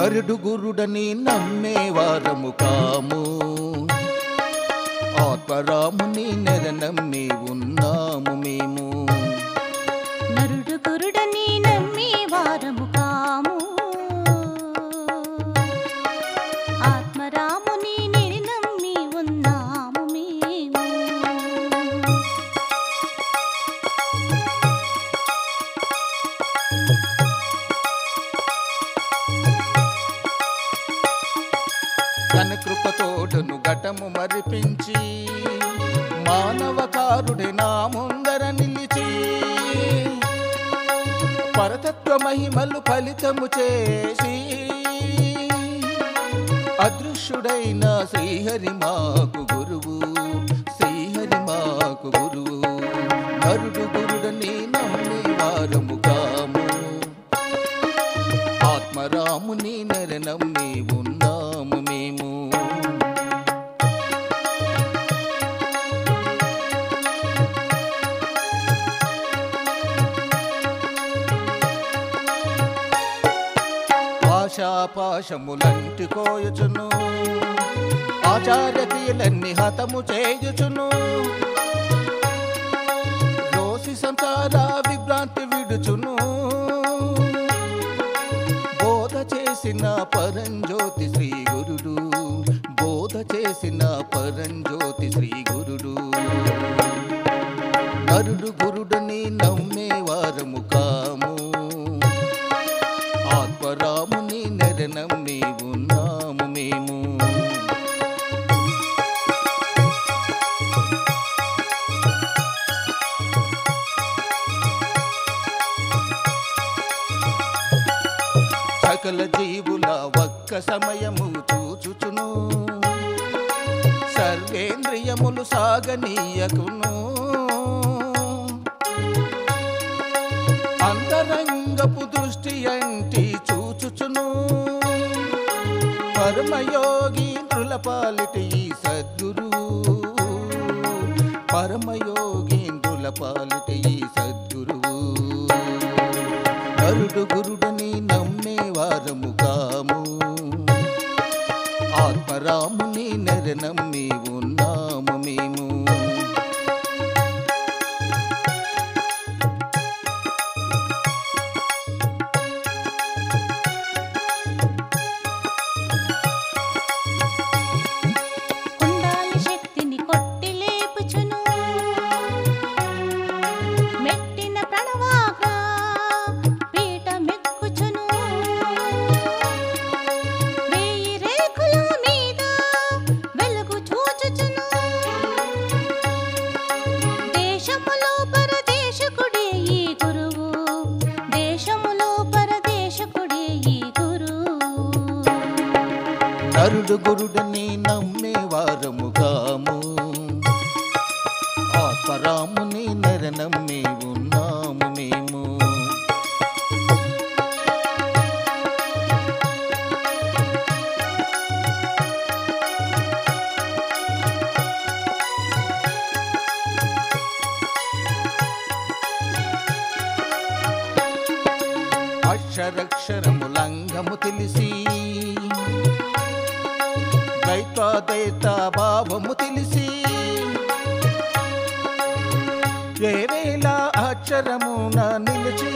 నరుడు గురుడని నమ్మేవారము కాము ఆత్మరాముని నెర నమ్మి ఉన్నాము మేము నరుడు గురుడని నమ్మి వారము కాము ఆత్మరాముని నిడి నమ్మి ఉన్నాము మేము తన కృపతోటను ఘటము మరిపించి మానవకారుడి నా ముందర నిలిచి పరతత్వ మహిమలు ఫలితము చేసి అదృశ్యుడైన శ్రీహరి మాకు గురువు శ్రీహరి మాకు గురువు నరుడు గురుడని నమ్మి వారము కాము ఆత్మరాముని నెర నమ్మి ఉన్నాము మేము ఆశాపాశములంటి కోయుచును ఆచార్య క్రియలన్నీ హతము చేయుచును రోసి సంసార విభ్రాంతి విడుచును బోధ చేసిన పరంజ్యోతి శ్రీ గురుడు బోధ చేసిన పరంజ్యోతి శ్రీ గురుడు నరుడు గురుడని నమ్మే వారము కాము ఆత్మరాముని నెర నమ్మి ఉన్నాము మేము సకల జీవుల ఒక్క సమయము చూచుచును సర్వేంద్రియములు సాగనీయకును అంతరంగపు దృష్టి అంటి చూచుచును పరమయోగీంద్రుల పాలిటి ఈ సద్గురు పరమయోగీంద్రుల పాలిటి ఈ సద్గురువు నరుడు గురుడని నమ్మే వారము కాము ఆత్మరాముని నెర నమ్మి ఉన్నాము మేము కుండాలి శక్తిని కొట్టి లేపుచును మెట్టిన ప్రణవాగ్ర పీట మెక్కుచును వేయి రేకుల మీద వెలుగు చూచుచును దేశములో పరదేశకుడే ఈ గురువు దేశములో పరదేశకుడే ఈ గురువు నరుడు గురుడని నమ్మే వారము కాము ఆత్మరాముని నెర నమ్మి ఉన్నాము మేము అక్షరక్షరములంగము తెలిసి ద్వైతాద్వైత భావము తెలిసి వేవేల అక్షరమున నిలిచి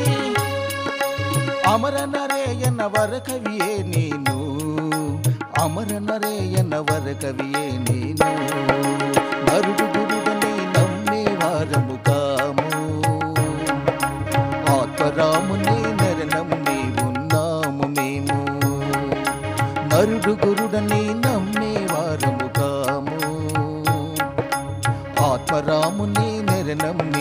అమర నరేయన వరకవియే నేను అమర నరేయన వరకవియే నేను నరుడు గురుడని నమ్మే వారము కాము ఆత్మరాముని నెర నమ్మి ఉన్నాము మేము నరుడు గురుడని నమ్మే వారము కాము ఆత్మరాముని నెర నమ్మి